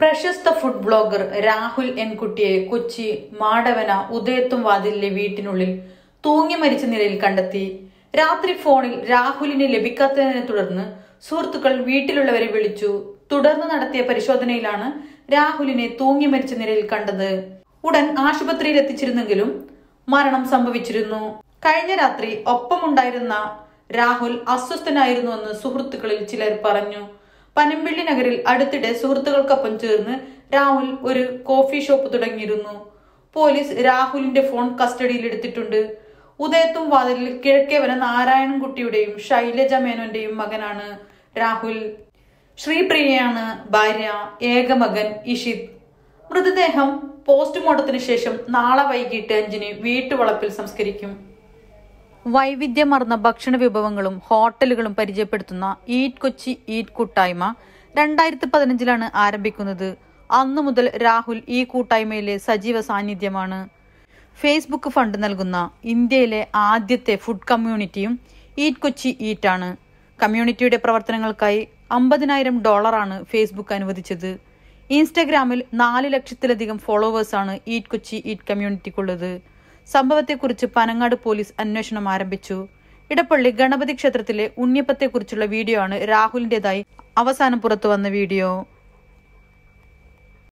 പ്രശസ്ത food blogger Rahul എൻകുട്ടിയെ കൊച്ചി മാടവന ഉദയത്തും വാതിലിലെ വീട്ടിനുള്ളിൽ തൂങ്ങി മരിച്ച നിലയിൽ കണ്ടെത്തി രാത്രി ഫോണിൽ രാഹുലിനെ ലഭിക്കാത്തതിനെ തുടർന്ന് സുഹൃത്തുക്കൾ വീട്ടിലുള്ളവരെ വിളിച്ചു തുടർന്ന് നടത്തിയ പരിശോധനയിലാണ് രാഹുലിനെ തൂങ്ങി മരിച്ച നിലയിൽ കണ്ടത് ഉടൻ ആശുപത്രിയിൽ എത്തിച്ചിരുന്നെങ്കിലും മരണം സംഭവിച്ചിരുന്നു കഴിഞ്ഞ രാത്രി ഒപ്പമുണ്ടായിരുന്ന രാഹുൽ അസ്വസ്ഥനായിരുന്നുവെന്ന് സുഹൃത്തുക്കളിൽ ചിലർ പറഞ്ഞു പനമ്പിള്ളി നഗരിൽ അടുത്തിടെ സുഹൃത്തുക്കൾക്കൊപ്പം ചേർന്ന് രാഹുൽ ഒരു കോഫി ഷോപ്പ് തുടങ്ങിയിരുന്നു പോലീസ് രാഹുലിന്റെ ഫോൺ കസ്റ്റഡിയിൽ എടുത്തിട്ടുണ്ട് ഉദയത്തും വാതിലിൽ കിഴക്കേവന നാരായണൻകുട്ടിയുടെയും ശൈലജ മേനോന്റെയും മകനാണ് രാഹുൽ ശ്രീപ്രിയയാണ് ഭാര്യ ഏകമകൻ ഇഷിത് മൃതദേഹം പോസ്റ്റ്മോർട്ടത്തിന് ശേഷം നാളെ വൈകിട്ട് അഞ്ചിന് വീട്ടുവളപ്പിൽ സംസ്കരിക്കും വൈവിധ്യമാർന്ന ഭക്ഷണ വിഭവങ്ങളും ഹോട്ടലുകളും പരിചയപ്പെടുത്തുന്ന ഈറ്റ് കൊച്ചി ഈറ്റ് കൂട്ടായ്മ രണ്ടായിരത്തി പതിനഞ്ചിലാണ് ആരംഭിക്കുന്നത് അന്നു മുതൽ രാഹുൽ ഈ കൂട്ടായ്മയിലെ സജീവ സാന്നിധ്യമാണ് ഫേസ്ബുക്ക് ഫണ്ട് നൽകുന്ന ഇന്ത്യയിലെ ആദ്യത്തെ ഫുഡ് കമ്മ്യൂണിറ്റിയും ഈറ്റ് കൊച്ചി ഈറ്റ് ആണ് കമ്മ്യൂണിറ്റിയുടെ പ്രവർത്തനങ്ങൾക്കായി അമ്പതിനായിരം ഡോളറാണ് ഫേസ്ബുക്ക് അനുവദിച്ചത് ഇൻസ്റ്റഗ്രാമിൽ നാല് ലക്ഷത്തിലധികം ഫോളോവേഴ്സാണ് ഈറ്റ് കൊച്ചി ഈറ്റ് കമ്മ്യൂണിറ്റിക്കുള്ളത് സംഭവത്തെക്കുറിച്ച് പനങ്ങാട് പോലീസ് അന്വേഷണം ആരംഭിച്ചു ഇടപ്പള്ളി ഗണപതി ക്ഷേത്രത്തിലെ ഉണ്ണിയപ്പത്തെക്കുറിച്ചുള്ള വീഡിയോ ആണ് രാഹുലിന്റേതായി അവസാനം പുറത്തു വന്ന വീഡിയോ